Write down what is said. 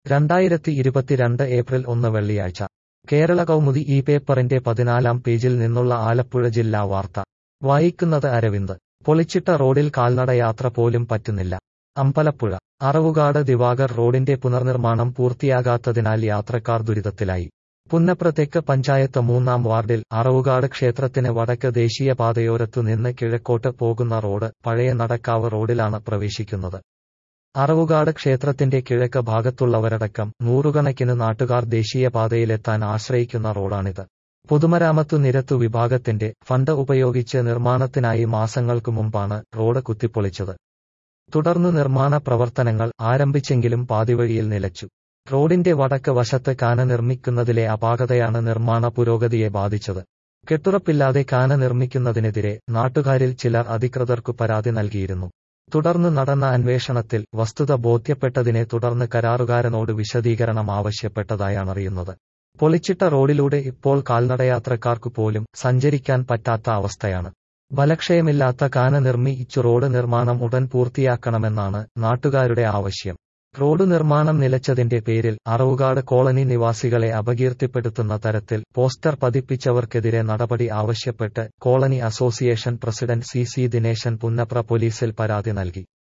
രണ്ടായിരത്തി ഇരുപത്തിരണ്ട് ഏപ്രിൽ ഒന്ന് വെള്ളിയാഴ്ച കേരള കൗമുദി ഈ പേപ്പറിന്റെ പതിനാലാം പേജിൽ നിന്നുള്ള ആലപ്പുഴ ജില്ലാ വാർത്ത വായിക്കുന്നത് അരവിന്ദ് പൊളിച്ചിട്ട റോഡിൽ കാൽനടയാത്ര പോലും പറ്റുന്നില്ല അമ്പലപ്പുഴ അറവുകാട് ദിവാകർ റോഡിന്റെ പുനർനിർമ്മാണം പൂർത്തിയാകാത്തതിനാൽ യാത്രക്കാർ ദുരിതത്തിലായി പുന്നപ്ര തെക്ക് പഞ്ചായത്ത് മൂന്നാം വാർഡിൽ അറവുകാട് ക്ഷേത്രത്തിന് വടക്ക് ദേശീയപാതയോരത്തു നിന്ന് കിഴക്കോട്ട് പോകുന്ന റോഡ് പഴയ നടക്കാവ് റോഡിലാണ് പ്രവേശിക്കുന്നത് അറവുകാട് ക്ഷേത്രത്തിന്റെ കിഴക്ക് ഭാഗത്തുള്ളവരടക്കം നൂറുകണക്കിന് നാട്ടുകാർ ദേശീയപാതയിലെത്താൻ ആശ്രയിക്കുന്ന റോഡാണിത് പൊതുമരാമത്തു നിരത്തു വിഭാഗത്തിന്റെ ഫണ്ട് ഉപയോഗിച്ച് നിർമ്മാണത്തിനായി മാസങ്ങൾക്കു മുമ്പാണ് റോഡ് കുത്തിപ്പൊളിച്ചത് തുടർന്ന് നിർമ്മാണ പ്രവർത്തനങ്ങൾ ആരംഭിച്ചെങ്കിലും പാതിവഴിയിൽ നിലച്ചു റോഡിന്റെ വടക്ക് വശത്ത് കാന നിർമ്മിക്കുന്നതിലെ അപാകതയാണ് നിർമ്മാണ പുരോഗതിയെ ബാധിച്ചത് കെട്ടുറപ്പില്ലാതെ കാന നിർമ്മിക്കുന്നതിനെതിരെ നാട്ടുകാരിൽ ചിലർ അധികൃതർക്കു പരാതി നൽകിയിരുന്നു തുടർന്ന് നടന്ന അന്വേഷണത്തിൽ വസ്തുത ബോധ്യപ്പെട്ടതിനെ തുടർന്ന് കരാറുകാരനോട് വിശദീകരണം ആവശ്യപ്പെട്ടതായാണറിയുന്നത് പൊളിച്ചിട്ട റോഡിലൂടെ ഇപ്പോൾ കാൽനടയാത്രക്കാർക്കു പോലും സഞ്ചരിക്കാൻ പറ്റാത്ത അവസ്ഥയാണ് ബലക്ഷയമില്ലാത്ത കാന നിർമ്മിച്ചു റോഡ് നിർമ്മാണം ഉടൻ പൂർത്തിയാക്കണമെന്നാണ് നാട്ടുകാരുടെ ആവശ്യം റോഡ് നിർമ്മാണം നിലച്ചതിന്റെ പേരിൽ അറവുകാട് കോളനി നിവാസികളെ അപകീർത്തിപ്പെടുത്തുന്ന തരത്തിൽ പോസ്റ്റർ പതിപ്പിച്ചവർക്കെതിരെ നടപടി ആവശ്യപ്പെട്ട് colony association president C C Dineshan Punnapra പോലീസിൽ പരാതി നൽകി